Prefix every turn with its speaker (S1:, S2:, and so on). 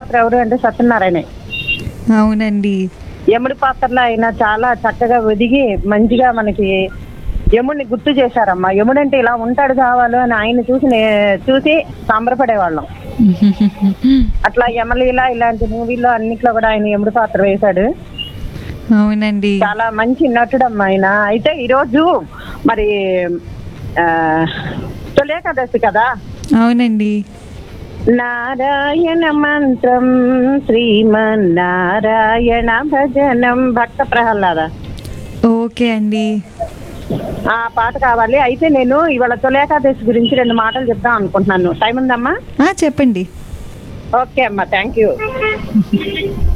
S1: పాత్ర ఎవరు అంటే సత్యనారాయణ
S2: అవునండి
S1: యముడి పాత్రలో ఆయన చాలా చక్కగా ఒదిగి మంచిగా మనకి యముడిని గుర్తు చేశారమ్మా యముడు అంటే ఇలా ఉంటాడు కావాలో అని ఆయన చూసి నే- చూసి సంబరపడేవాళ్ళం అట్లా యమలీల ఇలాంటి మూవీల్లో అన్నిట్లో కూడా ఆయన యముడి పాత్ర వేశాడు
S2: అవునండి
S1: చాలా మంచి నటుడమ్మా ఆయన అయితే ఈరోజు మరి ఆ, తొలేకాదశి కదా
S2: అవునండి
S1: నారాయణ మంత్రం శ్రీమన్నారాయణ భజనం భక్త ప్రహ్లాద
S2: ఓకే అండి
S1: ఆ పాట కావాలి అయితే నేను ఇవాళ తొలేకాదశి గురించి రెండు మాటలు చెప్దాం అనుకుంటున్నాను టైం ఉందమ్మా
S2: ఆ, చెప్పండి
S1: ఓకే అమ్మా థ్యాంక్ యూ